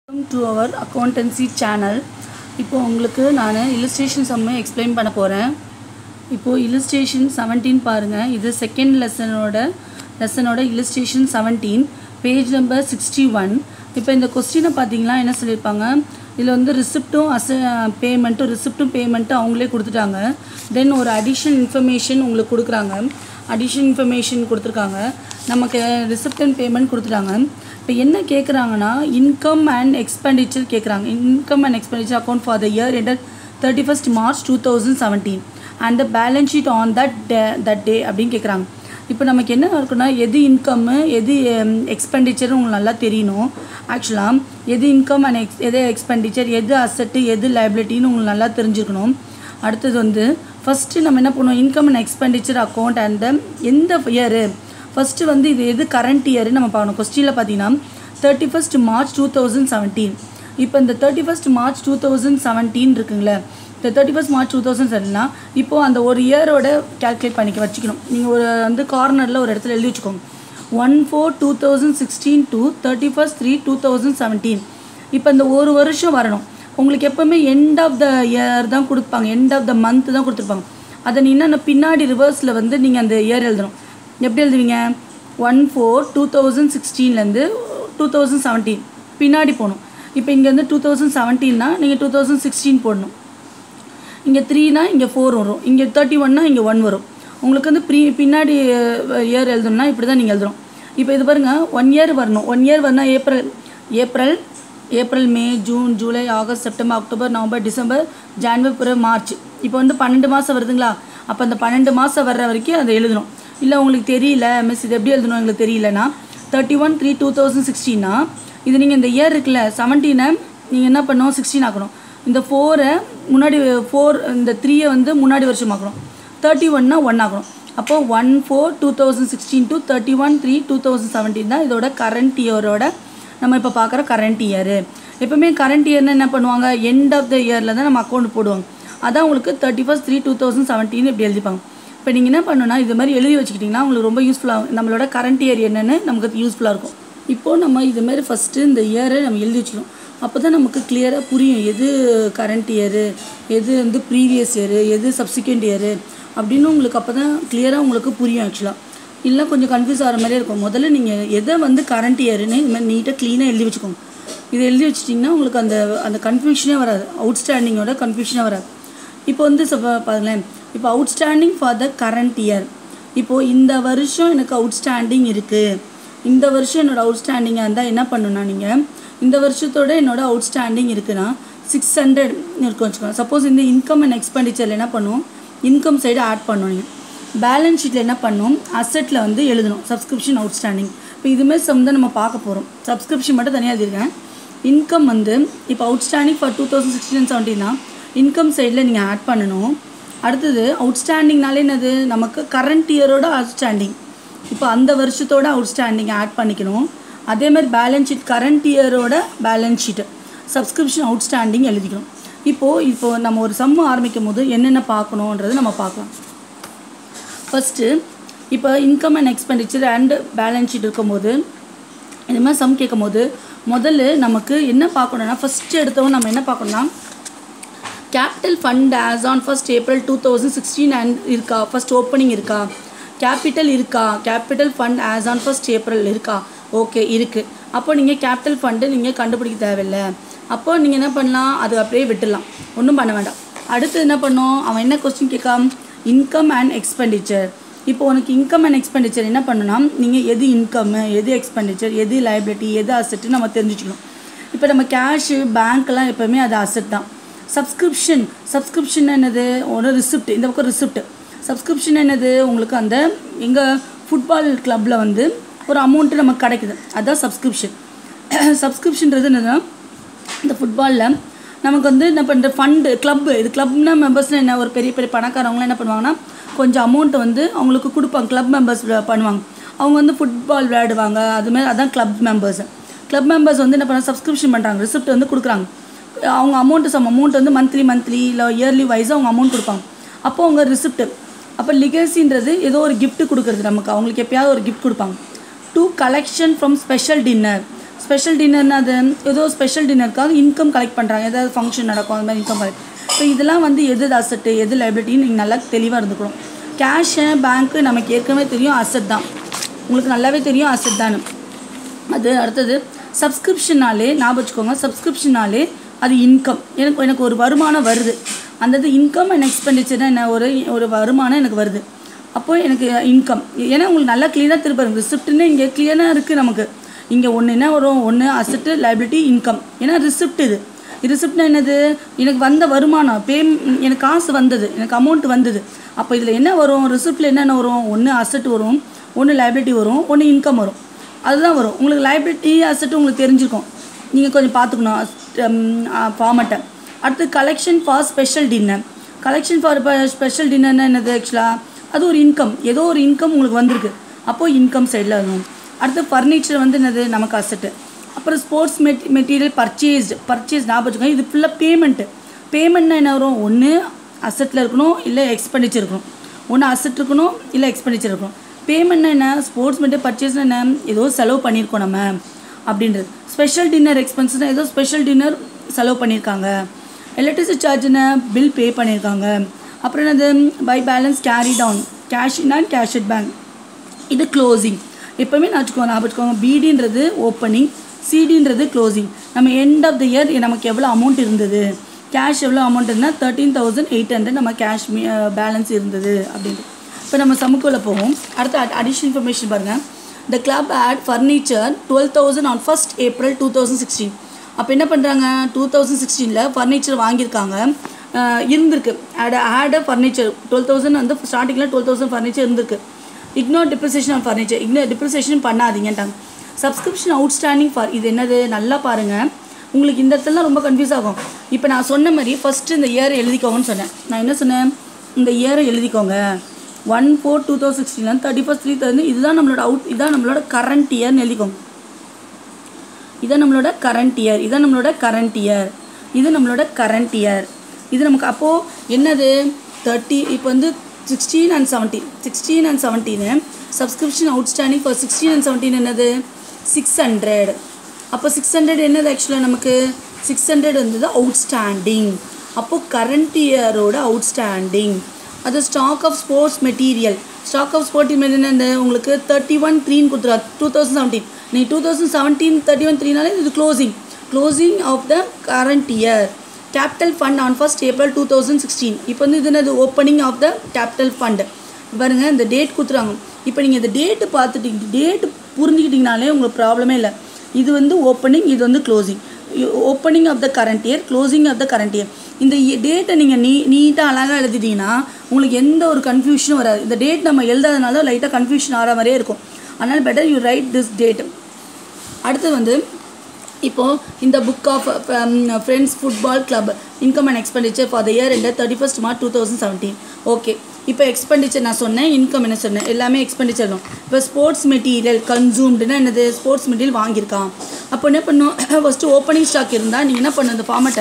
welcome to our accountancy channel இப்போ உங்களுக்கு நான் இல்லுஸ்ட்ரேஷன் சம்மை எக்ஸ்பிளைன் பண்ண போகிறேன் இப்போது இல்லுஸ்ட்ரேஷன் செவன்டீன் பாருங்கள் இது செகண்ட் லெசனோட லெசனோட illustration seventeen page number sixty one இப்போ இந்த கொஸ்டினை பார்த்தீங்கன்னா என்ன சொல்லியிருப்பாங்க இதில் வந்து ரிசிப்ட்டும் அச பேமெண்ட்டும் ரிசிப்ட்டும் பேமெண்ட்டும் அவங்களே கொடுத்துட்டாங்க தென் ஒரு அடிஷ்னல் இன்ஃபர்மேஷன் உங்களுக்கு கொடுக்குறாங்க அடிஷ்னல் இன்ஃபர்மேஷன் கொடுத்துருக்காங்க நமக்கு ரிசிப்ட் அண்ட் பேமெண்ட் கொடுத்துட்டாங்க இப்போ என்ன கேட்குறாங்கன்னா இன்கம் அண்ட் எக்ஸ்பெண்டிச்சர் கேட்குறாங்க income and expenditure account for the year ended thirty first March two thousand seventeen and the balance sheet on that day that day அப்படின்னு கேட்குறாங்க இப்போ நமக்கு என்ன இருக்குன்னா எது இன்கம்மு எது எக்ஸ்பெண்டிச்சர் உங்களுக்கு நல்லா தெரியணும் ஆக்சுவலாக எது இன்கம் அண்ட் எக்ஸ் எது எக்ஸ்பெண்டிச்சர் எது அசட்டு எது லைபிலிட்டின்னு உங்களுக்கு நல்லா தெரிஞ்சுக்கணும் அடுத்தது வந்து ஃபஸ்ட்டு நம்ம என்ன பண்ணுவோம் income and expenditure account and எந்த இயரு ஃபஸ்ட்டு வந்து இது எது கரண்ட் இயர் நம்ம பார்க்கணும் கொஸ்டினில் பார்த்தீங்கன்னா thirty first March two thousand seventeen இப்போ இந்த thirty first March two thousand seventeen இருக்குங்களே இந்த thirty first March two thousand செவன்னா இப்போது அந்த ஒரு இயரோட கேல்குலேட் பண்ணிக்க வச்சுக்கணும் நீங்கள் ஒரு வந்து கார்னரில் ஒரு இடத்துல எழுதி வச்சுக்கோங்க one four two thousand sixteen to thirty first three two thousand seventeen இப்போ இந்த ஒரு வருஷம் வரணும் உங்களுக்கு எப்போவுமே எண்ட் ஆஃப் த இயர் தான் கொடுப்பாங்க எண்ட் ஆஃப் த மந்த் தான் கொடுத்துருப்பாங்க அதை நீ என்ன பின்னாடி ரிவர்ஸில் வந்து நீங்கள் அந்த இயர் எழுதணும் எப்படி எழுதுவீங்க ஒன் ஃபோர் டூ தௌசண்ட் சிக்ஸ்டீன்லேருந்து டூ தௌசண்ட் செவன்டீன் பின்னாடி போகணும் இப்போ இங்கேருந்து டூ தௌசண்ட் செவன்டீன்னா நீங்கள் டூ தௌசண்ட் சிக்ஸ்டீன் போடணும் இங்கே த்ரீனா இங்கே ஃபோர் வரும் இங்கே தேர்ட்டி ஒன்னா இங்கே ஒன் வரும் உங்களுக்கு வந்து ப்ரீ பின்னாடி இயர் எழுதணும்னா இப்படி தான் நீங்கள் எழுதணும் இப்போ இது பாருங்கள் ஒன் இயர் வரணும் ஒன் இயர் வரணும் April April April May June July August September October November December January பிறகு மார்ச் இப்போ வந்து பன்னெண்டு மாதம் வருதுங்களா அப்போ அந்த பன்னெண்டு மாதம் வர்ற வரைக்கும் அதை எழுதணும் இல்லை உங்களுக்கு தெரியல மிஸ் இது எப்படி எழுதணும் எங்களுக்கு தெரியலனா thirty one three two thousand சிக்ஸ்டீனா இது நீங்கள் இந்த இயர் இருக்குல்ல செவன்டீனை நீங்கள் என்ன பண்ணணும் சிக்ஸ்டீன் ஆக்கணும் இந்த ஃபோரை முன்னாடி ஃபோர் இந்த த்ரீயை வந்து முன்னாடி வருஷம் ஆக்கணும் தேர்ட்டி ஒன்னா ஒன் ஆக்கணும் அப்போது one four two thousand sixteen to thirty one three two thousand seventeen தான் இதோட கரண்ட் இயரோட நம்ம இப்போ பார்க்குற கரண்ட் இயரு எப்பவுமே கரண்ட் இயர்னு என்ன பண்ணுவாங்க எண்ட் ஆஃப் த இயரில் தான் நம்ம அக்கௌண்ட் போடுவாங்க அதான் உங்களுக்கு thirty first three two thousand seventeen இப்படி எழுதிப்பாங்க இப்போ நீங்கள் என்ன பண்ணணும்னா இது மாதிரி எழுதி வச்சுக்கிட்டிங்கன்னா உங்களுக்கு ரொம்ப யூஸ்ஃபுல்லாக நம்மளோட கரண்ட் இயர் என்னென்னு நமக்கு யூஸ்ஃபுல்லாக இருக்கும் இப்போது நம்ம இது மாதிரி ஃபஸ்ட்டு இந்த இயரை நம்ம எழுதி வச்சுக்கணும் அப்போ தான் நமக்கு கிளியராக புரியும் எது கரண்ட் இயரு எது வந்து ப்ரீவியஸ் இயரு எது சப்சிக்வெண்ட் இயரு அப்படின்னு உங்களுக்கு அப்போ தான் கிளியராக உங்களுக்கு புரியும் ஆக்சுவலாக இல்லை கொஞ்சம் கன்ஃபியூஸ் ஆகிற மாதிரியே இருக்கும் முதல்ல நீங்கள் எதை வந்து கரண்ட் இயருன்னு இது மாதிரி நீட்டாக க்ளீனாக எழுதி வச்சுக்கோங்க இதை எழுதி வச்சிட்டிங்கன்னா உங்களுக்கு அந்த அந்த கன்ஃபியூஷனே வராது அவுட்ஸ்டாண்டிங்கோட கன்ஃபியூஷனே வராது இப்போ வந்து பாருங்களேன் இப்போ outstanding for the current year இப்போது இந்த வருஷம் எனக்கு அவுட்ஸ்டாண்டிங் இருக்குது இந்த வருஷம் என்னோடய அவுட்ஸ்டாண்டிங்காக இருந்தால் என்ன பண்ணுன்னா நீங்கள் இந்த வருஷத்தோட என்னோட அவுட்ஸ்டாண்டிங் இருக்குன்னா சிக்ஸ் ஹண்ட்ரட் இருக்கும் வச்சுக்கோங்க சப்போஸ் இந்த இன்கம் அண்ட் எக்ஸ்பெண்டிச்சரில் என்ன பண்ணுவோம் இன்கம் சைடு ஆட் பண்ணணும் நீங்கள் பேலன்ஸ் ஷீட்டில் என்ன பண்ணணும் அசெட்டில் வந்து எழுதணும் சப்ஸ்கிரிப்ஷன் அவுட்ஸ்டாண்டிங் இப்போ இதுமாரி சம் தான் நம்ம பார்க்க போகிறோம் சப்ஸ்கிரிப்ஷன் மட்டும் தனியாக எழுதியிருக்கேன் இன்கம் வந்து இப்போ outstanding for two thousand sixteen and செவன்டீன்னா இன்கம் சைடில் நீங்கள் ஆட் பண்ணணும் அடுத்தது அவுட்ஸ்டாண்டிங்னாலே என்னது நமக்கு கரண்ட் இயரோட அவுட்ஸ்டாண்டிங் இப்போ அந்த வருஷத்தோட அவுட்ஸ்டாண்டிங் ஆட் பண்ணிக்கணும் அதே மாதிரி பேலன்ஸ் ஷீட் கரண்ட் இயரோட பேலன்ஸ் ஷீட்டு சப்ஸ்கிரிப்ஷன் அவுட்ஸ்டாண்டிங் எழுதிக்கணும் இப்போது இப்போது நம்ம ஒரு சம்மு ஆரம்பிக்கும் போது என்னென்ன பார்க்கணுன்றது நம்ம பார்க்கலாம் ஃபஸ்ட்டு இப்போ income and expenditure and balance sheet இருக்கும்போது இந்த மாதிரி சம் கேட்கும் போது முதல்ல நமக்கு என்ன பார்க்கணுன்னா ஃபஸ்ட்டு எடுத்தவங்க நம்ம என்ன பார்க்கணும்னா capital fund as on first April two thousand sixteen and இருக்கா ஃபஸ்ட் ஓப்பனிங் இருக்கா கேபிட்டல் இருக்கா capital fund as on first April இருக்கா ஓகே இருக்குது அப்போ நீங்கள் கேபிட்டல் ஃபண்டு நீங்கள் கண்டுபிடிக்க தேவையில்லை அப்போ நீங்கள் என்ன பண்ணலாம் அது அப்படியே விட்டுடலாம் ஒன்றும் பண்ண வேண்டாம் அடுத்து என்ன பண்ணோம் அவன் என்ன கொஸ்டின் கேட்காம் இன்கம் அண்ட் எக்ஸ்பெண்டிச்சர் இப்போ உனக்கு இன்கம் அண்ட் எக்ஸ்பெண்டிச்சர் என்ன பண்ணுனா நீங்கள் எது இன்கம்மு எது எக்ஸ்பெண்டிச்சர் எது லைபிலிட்டி எது அசெட்டு நம்ம தெரிஞ்சுக்கணும் இப்போ நம்ம கேஷு பேங்க்கெலாம் எப்போவுமே அது அசெட் தான் சப்ஸ்கிரிப்ஷன் சப்ஸ்கிரிப்ஷன் என்னது ஒரு ரிசிப்ட் இந்த பக்கம் ரிசிப்ட் சப்ஸ்கிரிப்ஷன் என்னது உங்களுக்கு அந்த எங்கள் ஃபுட்பால் கிளப்பில் வந்து ஒரு அமௌண்ட்டு நமக்கு கிடைக்குது அதுதான் சப்ஸ்கிரிப்ஷன் சப்ஸ்கிரிப்ஷன்றது என்னதுன்னா இந்த ஃபுட்பாலில் நமக்கு வந்து என்ன பண்ணுற ஃபண்டு கிளப்பு இது கிளப்னா மெம்பர்ஸ்னால் என்ன ஒரு பெரிய பெரிய பணக்காரவங்களாம் என்ன பண்ணுவாங்கன்னா கொஞ்சம் அமௌண்ட்டை வந்து அவங்களுக்கு கொடுப்பாங்க கிளப் மெம்பர்ஸ் பண்ணுவாங்க அவங்க வந்து ஃபுட்பால் விளையாடுவாங்க அதுமாதிரி அதான் கிளப் மெம்பர்ஸ் கிளப் மெம்பர்ஸ் வந்து என்ன பண்ணுறாங்க சப்ஸ்கிரிப்ஷன் பண்ணுறாங்க ரிசிப்ட் வந்து கொடுக்குறாங்க அவங்க அமௌண்ட்டு சம் அமௌண்ட் வந்து மந்த்லி மந்த்லி இல்லை இயர்லி வைஸாக அவங்க அமௌண்ட் கொடுப்பாங்க அப்போ அவங்க ரிசிப்ட் அப்போ லிகசின்றது ஏதோ ஒரு கிஃப்ட் கொடுக்குறது நமக்கு அவங்களுக்கு எப்பயாவது ஒரு கிஃப்ட் கொடுப்பாங்க to collection from special dinner special டின்னர்னா அது ஏதோ ஸ்பெஷல் டின்னருக்காக இன்கம் கலெக்ட் பண்ணுறாங்க ஏதாவது ஃபங்க்ஷன் நடக்கும் அந்த மாதிரி இன்கம் கலெக்ட் இப்போ இதெல்லாம் வந்து எது அசட்டு எது லைபிலிட்டின்னு நீங்கள் நல்லா தெளிவாக இருந்துக்கணும் கேஷு பேங்க்கு நமக்கு ஏற்கனவே தெரியும் அசட் தான் உங்களுக்கு நல்லாவே தெரியும் அசட் தான் அது அடுத்தது சப்ஸ்கிரிப்ஷனாலே ஞாபகம் வச்சுக்கோங்க சப்ஸ்கிரிப்ஷனாலே அது இன்கம் எனக்கு எனக்கு ஒரு வருமானம் வருது அந்த இது இன்கம் அண்ட் எக்ஸ்பெண்டிச்சர் என்ன ஒரு ஒரு வருமானம் எனக்கு வருது அப்போது எனக்கு இன்கம் ஏன்னா உங்களுக்கு நல்லா க்ளீனாக திரும்ப இருக்குது ரிசிப்ட்னு இங்கே க்ளியராக இருக்குது நமக்கு இங்கே ஒன்று என்ன வரும் ஒன்று அசட்டு லைபிலிட்டி இன்கம் ஏன்னா ரிசிப்ட் இது ரிசிப்ட்னா என்னது எனக்கு வந்த வருமானம் பே எனக்கு காசு வந்தது எனக்கு அமௌண்ட் வந்தது அப்போ இதில் என்ன வரும் ரிசிப்டில் என்னென்ன வரும் ஒன்று அசட் வரும் ஒன்று லைபிலிட்டி வரும் ஒன்று இன்கம் வரும் அதுதான் வரும் உங்களுக்கு லைபிலிட்டி அசட் உங்களுக்கு தெரிஞ்சிருக்கும் நீங்கள் கொஞ்சம் பார்த்துக்கணும் ஃபார்மட்டை அடுத்து collection for special dinner collection for special டின்னர்னா என்னது ஆக்சுவலாக அது ஒரு இன்கம் ஏதோ ஒரு இன்கம் உங்களுக்கு வந்திருக்கு அப்போது இன்கம் சைடில் வரும் அடுத்து ஃபர்னிச்சர் வந்து என்னது நமக்கு அசட்டு அப்புறம் ஸ்போர்ட்ஸ் மெட் மெட்டீரியல் பர்ச்சேஸ்டு பர்ச்சேஸ் ஞாபகம் வச்சுக்கோங்க இது ஃபுல்லாக பேமெண்ட்டு பேமெண்ட்னா என்ன வரும் ஒன்று அசட்டில் இருக்கணும் இல்லை எக்ஸ்பெண்டிச்சர் இருக்கணும் ஒன்று அசட் இருக்கணும் இல்லை எக்ஸ்பெண்டிச்சர் இருக்கணும் பேமெண்ட்னா என்ன ஸ்போர்ட்ஸ் மெட்டீரியல் பர்ச்சேஸ்னா என்ன ஏதோ செலவு பண்ணியிருக்கோம் நம்ம அப்படின்றது ஸ்பெஷல் டின்னர் எக்ஸ்பென்ஸ்னால் ஏதோ ஸ்பெஷல் டின்னர் செலவு பண்ணியிருக்காங்க எலக்ட்ரிசிட்டி சார்ஜ்னு பில் பே பண்ணியிருக்காங்க அப்புறம் என்னது by balance carry down cash in and cash at bank இது க்ளோசிங் எப்போவுமே நான் வச்சுக்கோங்க நான் வச்சுக்கோங்க பிடின்றது ஓப்பனிங் சிடின்றது க்ளோசிங் நம்ம எண்ட் ஆஃப் த இயர் நமக்கு எவ்வளோ அமௌண்ட் இருந்தது கேஷ் எவ்வளோ அமௌண்ட் இருந்தால் தேர்ட்டீன் தௌசண்ட் எயிட் ஹண்ட்ரட் நம்ம கேஷ் பேலன்ஸ் இருந்தது அப்படின்ட்டு இப்போ நம்ம சமுக்குள்ள போவோம் அடுத்த அடிஷனல் இன்ஃபர்மேஷன் பாருங்கள் the club add furniture twelve thousand on first April two thousand sixteen அப்போ என்ன பண்ணுறாங்க டூ தௌசண்ட் சிக்ஸ்டீனில் ஃபர்னிச்சர் வாங்கியிருக்காங்க அஹ் இருந்திருக்கு add add furniture twelve thousand வந்து ஸ்டார்டிங்கில் டுவெல் தௌசண்ட் ஃபர்னிச்சர் இருந்திருக்கு ignore depreciation on furniture ignore depreciation பண்ணாதீங்கன்ட்டாங்க சப்ஸ்கிரிப்ஷன் அவுட்ஸ்டாண்டிங் ஃபார் இது என்னது நல்லா பாருங்கள் உங்களுக்கு இந்த இடத்துலலாம் ரொம்ப கன்ஃபியூஸ் ஆகும் இப்போ நான் சொன்ன மாதிரி ஃபஸ்ட்டு இந்த இயர் எழுதிக்கோங்கன்னு சொன்னேன் நான் என்ன சொன்னேன் இந்த இயரை எழுதிக்கோங்க one four two thousand sixteen thirty first three thousand இதுதான் நம்மளோட அவுட் இதுதான் நம்மளோட கரண்ட் இயர்னு எழுதிக்கோங்க இதான் நம்மளோட கரண்ட் இயர் இதான் நம்மளோட கரண்ட் இயர் இது நம்மளோட கரண்ட் இயர் இது நமக்கு அப்போது என்னது தேர்ட்டி இப்போ வந்து sixteen and seventeen sixteen and seventeen subscription outstanding for sixteen and seventeen என்னது சிக்ஸ் ஹண்ட்ரட் அப்போ சிக்ஸ் ஹண்ட்ரட் என்னது ஆக்சுவலாக நமக்கு சிக்ஸ் ஹண்ட்ரட் வந்தது அவுட்ஸ்டாண்டிங் அப்போது கரண்ட் இயரோட அவுட்ஸ்டாண்டிங் அது stock of sports material stock of sport material இந்த உங்களுக்கு தேர்ட்டி ஒன் த்ரீன்னு கொடுத்துருவா டூ தௌசண்ட் செவன்டீன் நீ two thousand seventeen thirty one த்ரீனாலே இது closing closing of the current year capital fund on first April two thousand sixteen இப்போ வந்து இது என்னது opening of the capital fund பாருங்க இந்த டேட் கொடுத்துறாங்க இப்போ நீங்கள் இந்த டேட்டு பார்த்துட்டீங்க டேட்டு புரிஞ்சுக்கிட்டிங்கனாலே உங்களுக்கு ப்ராப்ளமே இல்லை இது வந்து ஓப்பனிங் இது வந்து closing opening of the current year closing of the current year இந்த டேட்டை நீங்கள் நீ நீட்டாக அழகாக எழுதிட்டீங்கன்னா உங்களுக்கு எந்த ஒரு கன்ஃபியூஷனும் வராது இந்த டேட் நம்ம எழுதாதனால லைட்டாக கன்ஃபியூஷன் ஆகிற மாதிரியே இருக்கும் அதனால் better you write this date அடுத்து வந்து இப்போது இந்த book of friends football club income and expenditure for the year end thirty first March two thousand seventeen okay இப்போ எக்ஸ்பெண்டிச்சர் நான் சொன்னேன் இன்கம் என்ன சொன்னேன் எல்லாமே எக்ஸ்பெண்டிச்சர் தான் இப்போ ஸ்போர்ட்ஸ் மெட்டீரியல் கன்சூம்டுனா என்னது ஸ்போர்ட்ஸ் மெட்டீரியல் வாங்கியிருக்கான் அப்போ என்ன பண்ணும் ஃபஸ்ட்டு ஓப்பனிங் ஸ்டாக் இருந்தால் நீங்கள் என்ன பண்ணும் இந்த ஃபார்மெட்டை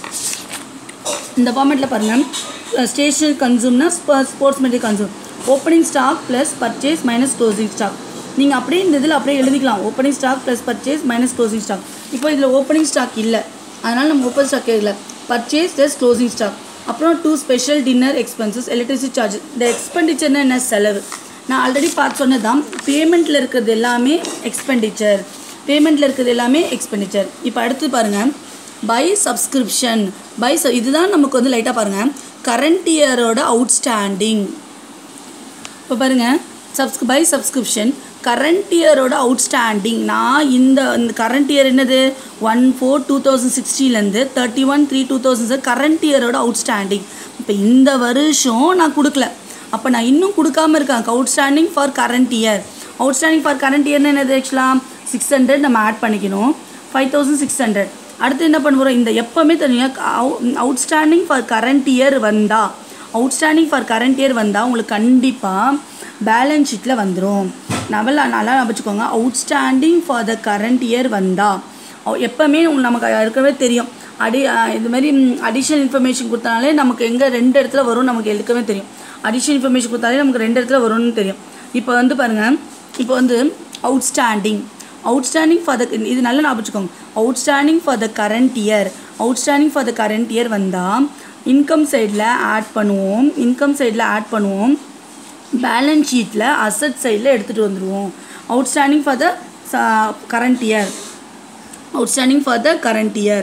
இந்த ஃபார்மேட்டில் பாருங்கள் ஸ்டேஷனரி கன்சூம்னா sports material consume opening stock plus purchase minus closing stock நீங்கள் அப்படியே இந்த இதில் அப்படியே எழுதிக்கலாம் opening stock plus purchase minus closing stock இப்போ இதில் ஓப்பனிங் ஸ்டாக் இல்லை அதனால் நம்ம ஓப்பன் ஸ்டாக் எழுதல பர்ச்சேஸ் ப்ளஸ் க்ளோசிங் ஸ்டாக் அப்புறம் to special dinner expenses electricity charge இந்த எக்ஸ்பெண்டிச்சர்னா என்ன செலவு நான் ஆல்ரெடி பார்த்து சொன்னது தான் பேமெண்ட்டில் இருக்கிறது எல்லாமே எக்ஸ்பெண்டிச்சர் பேமெண்ட்டில் இருக்கிறது எல்லாமே எக்ஸ்பெண்டிச்சர் இப்போ அடுத்து பாருங்கள் பை சப்ஸ்கிரிப்ஷன் பை இதுதான் நமக்கு வந்து லைட்டாக பாருங்கள் கரண்ட் இயரோட அவுட்ஸ்டாண்டிங் இப்போ பாருங்கள் சப்ஸ் பை சப்ஸ்கிரிப்ஷன் கரண்ட் இயரோட அவுட்ஸ்டாண்டிங் நான் இந்த இந்த கரண்ட் இயர் என்னது ஒன் ஃபோர் டூ தௌசண்ட் சிக்ஸ்டீன்லேருந்து thirty one three two thousand current இயரோட அவுட்ஸ்டாண்டிங் இப்போ இந்த வருஷம் நான் கொடுக்கல அப்போ நான் இன்னும் கொடுக்காம இருக்கேன் outstanding for current year outstanding for current இயர்னு என்னது ஆக்சுவலாக சிக்ஸ் ஹண்ட்ரட் நம்ம ஆட் பண்ணிக்கணும் ஃபைவ் தௌசண்ட் சிக்ஸ் ஹண்ட்ரட் அடுத்து என்ன பண்ண போகிறோம் இந்த எப்போவுமே தெரியும் அவுட்ஸ்டாண்டிங் ஃபார் கரண்ட் இயர் வந்தா அவுட்ஸ்டாண்டிங் ஃபார் கரண்ட் இயர் வந்தால் உங்களுக்கு கண்டிப்பாக பேலன்ஸ் ஷீட்டில் வந்துடும் நல்லா நல்லா வச்சுக்கோங்க outstanding for the current year வந்தால் எப்போவுமே உங்களுக்கு நமக்கு இருக்கவே தெரியும் அடி இது மாதிரி அடிஷ்னல் இன்ஃபர்மேஷன் கொடுத்தனாலே நமக்கு எங்கே ரெண்டு இடத்துல வரும் நமக்கு எடுக்கவே தெரியும் அடிஷ்னல் இன்ஃபர்மேஷன் கொடுத்தாலே நமக்கு ரெண்டு இடத்துல வரும்னு தெரியும் இப்போ வந்து பாருங்கள் இப்போ வந்து அவுட்ஸ்டாண்டிங் அவுட்ஸ்டாண்டிங் ஃபார் த இது நல்லா ஞாபகம் வச்சுக்கோங்க outstanding for the current year outstanding for the current year வந்தால் இன்கம் சைடில் ஆட் பண்ணுவோம் இன்கம் சைடில் ஆட் பண்ணுவோம் பேலன்ஸ் ஷீட்டில் அசட் சைடில் எடுத்துகிட்டு வந்துடுவோம் outstanding for the current year outstanding for the current year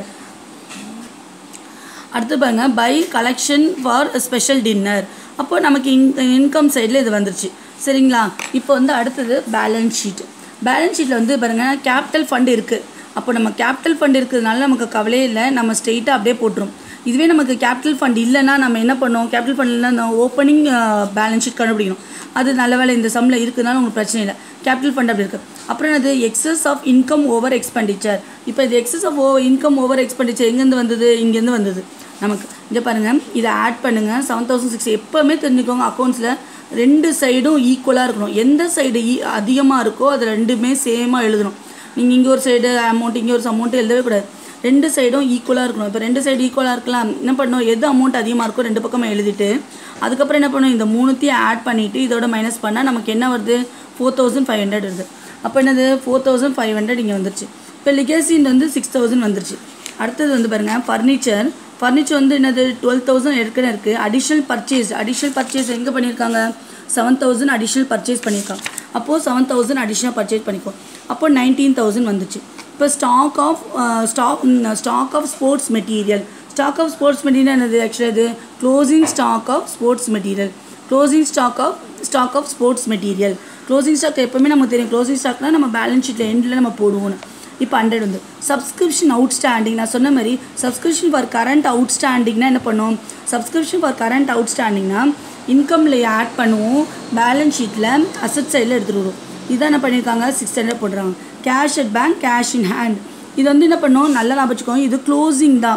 அடுத்து பாருங்க by collection for special dinner அப்போ நமக்கு இன் இன்கம் சைடில் இது வந்துருச்சு சரிங்களா இப்போ வந்து அடுத்தது பேலன்ஸ் ஷீட் பேலன்ஸ் ஷீட்டில் வந்து பாருங்கள் கேபிட்டல் ஃபண்ட் இருக்குது அப்போ நம்ம கேபிட்டல் ஃபண்ட் இருக்கிறதுனால நமக்கு கவலையே இல்லை நம்ம ஸ்ட்ரெயிட்டாக அப்படியே போட்டுரும் இதுவே நமக்கு கேபிட்டல் ஃபண்ட் இல்லைன்னா நம்ம என்ன பண்ணோம் கேபிட்டல் ஃபண்ட் இல்லைன்னா ஓப்பனிங் பேலன்ஸ் ஷீட் கண்டுபிடிக்கணும் அது நல்ல வேலை இந்த சம்மில் இருக்குதுனால உங்களுக்கு பிரச்சனை இல்லை கேபிட்டல் ஃபண்ட் அப்படி இருக்குது அப்புறம் என்னது excess of income over expenditure இப்போ இது excess of oh income over expenditure எங்கேருந்து வந்தது இங்கேருந்து வந்தது நமக்கு இங்கே பாருங்கள் இதை ஆட் பண்ணுங்கள் செவன் தௌசண்ட் சிக்ஸ் எப்போவுமே தெரிஞ்சுக்கோங்க அக்கௌண்ட்ஸில் ரெண்டு சைடும் ஈக்குவலாக இருக்கணும் எந்த சைடு ஈ அதிகமாக இருக்கோ அது ரெண்டுமே சேமாக எழுதணும் நீங்கள் இங்கே ஒரு சைடு அமௌண்ட் இங்கே ஒரு அமௌண்ட் எழுதவே கூடாது ரெண்டு சைடும் ஈக்குவலாக இருக்கணும் இப்போ ரெண்டு சைடு ஈக்குவலாக இருக்கலாம் என்ன பண்ணணும் எது அமௌண்ட் அதிகமாக இருக்கோ ரெண்டு பக்கமும் எழுதிட்டு அதுக்கப்புறம் என்ன பண்ணணும் இந்த மூணுத்தையும் ஆட் பண்ணிவிட்டு இதோட மைனஸ் பண்ணால் நமக்கு என்ன வருது ஃபோர் தௌசண்ட் ஃபைவ் ஹண்ட்ரட் வருது அப்போ என்னது ஃபோர் தௌசண்ட் ஃபைவ் ஹண்ட்ரட் இங்கே வந்துருச்சு இப்போ லிகேசின் வந்து சிக்ஸ் தௌசண்ட் வந்துருச்சு அடுத்தது வந்து பாருங்கள் ஃபர்னிச்சர் ஃபர்னிச்சர் வந்து என்னது டுவெல் தௌசண்ட் ஏற்கனவே இருக்குது அடிஷ்னல் பர்ச்சேஸ் அடிஷ்னல் பர்ச்சேஸ் எங்கே பண்ணியிருக்காங்க செவன் தௌசண்ட் அடிஷ்னல் பர்ச்சேஸ் பண்ணியிருக்காங்க அப்போது செவன் தௌசண்ட் அடிஷ்னல் பர்ச்சேஸ் பண்ணிக்கோ அப்போ நைன்டீன் தௌசண்ட் வந்துச்சு இப்போ stock of stock stock of sports material stock of sports material என்னது ஆக்சுவலாக இது closing stock of sports material closing stock of stock of sports material closing stock எப்போவுமே நமக்கு தெரியும் க்ளோசிங் ஸ்டாக்னால் நம்ம பேலன்ஸ் ஷீட்டில் எண்டில் நம்ம போடுவோம் இப்போ ஹண்ட்ரட் வந்து சப்ஸ்கிரிப்ஷன் அவுட்ஸ்டாண்டிங் நான் சொன்ன மாதிரி சப்ஸ்கிரிப்ஷன் ஃபார் கரண்ட் அவுட்ஸ்டாண்டிங்னா என்ன பண்ணுவோம் சப்ஸ்கிரிப்ஷன் ஃபார் கரண்ட் அவுட்ஸ்டாண்டிங்னா இன்கமில் ஆட் பண்ணுவோம் பேலன்ஸ் ஷீட்டில் அசட் சைடில் எடுத்துகிட்டு வருவோம் இதான் என்ன பண்ணியிருக்காங்க சிக்ஸ் ஹண்ட்ரட் போடுறாங்க cash at bank cash in hand இது வந்து என்ன பண்ணுவோம் நல்லா ஞாபகம் வச்சுக்கோங்க இது க்ளோசிங் தான்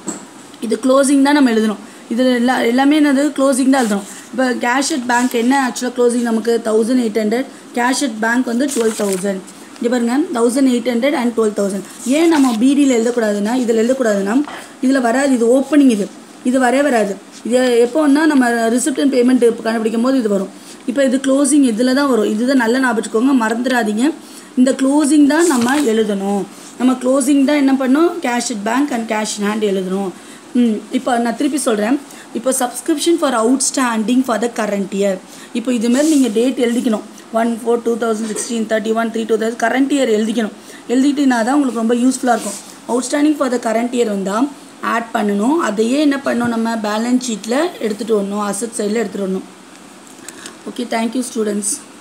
இது க்ளோசிங் தான் நம்ம எழுதணும் இதில் எல்லா எல்லாமே என்னது க்ளோசிங் தான் எழுதணும் இப்போ கேஷ் அட் பேங்க் என்ன ஆக்சுவலாக க்ளோசிங் நமக்கு thousand eight hundred cash at bank வந்து டுவெல் தௌசண்ட் இங்கே பாருங்க thousand eight hundred and twelve thousand ஏன் நம்ம பிடியில் எழுதக்கூடாதுன்னா இதில் எழுதக்கூடாதுன்னா இதில் வராது இது ஓப்பனிங் இது இது வரவே வராது இது எப்போன்னா நம்ம ரிசிப்ட் அண்ட் பேமெண்ட் கண்டுபிடிக்கும் போது இது வரும் இப்போ இது க்ளோசிங் இதில் தான் வரும் இதுதான் நல்லா ஞாபகம் வச்சுக்கோங்க மறந்துடாதீங்க இந்த க்ளோசிங் தான் நம்ம எழுதணும் நம்ம க்ளோசிங் தான் என்ன பண்ணணும் cash at bank and cash in hand எழுதணும் ம் இப்போ நான் திருப்பி சொல்கிறேன் இப்போ subscription for outstanding for the current year இப்போ இதுமாரி நீங்கள் டேட் எழுதிக்கணும் one four two thousand sixteen thirty one three two thousand current year எழுதிக்கணும் எழுதிட்டினா தான் உங்களுக்கு ரொம்ப யூஸ்ஃபுல்லாக இருக்கும் outstanding for the current year வந்தால் ஆட் பண்ணணும் அதையே என்ன பண்ணணும் நம்ம பேலன்ஸ் ஷீட்டில் எடுத்துகிட்டு வரணும் அசட் சைடில் எடுத்துகிட்டு வரணும் ஓகே தேங்க்யூ ஸ்டூடெண்ட்ஸ்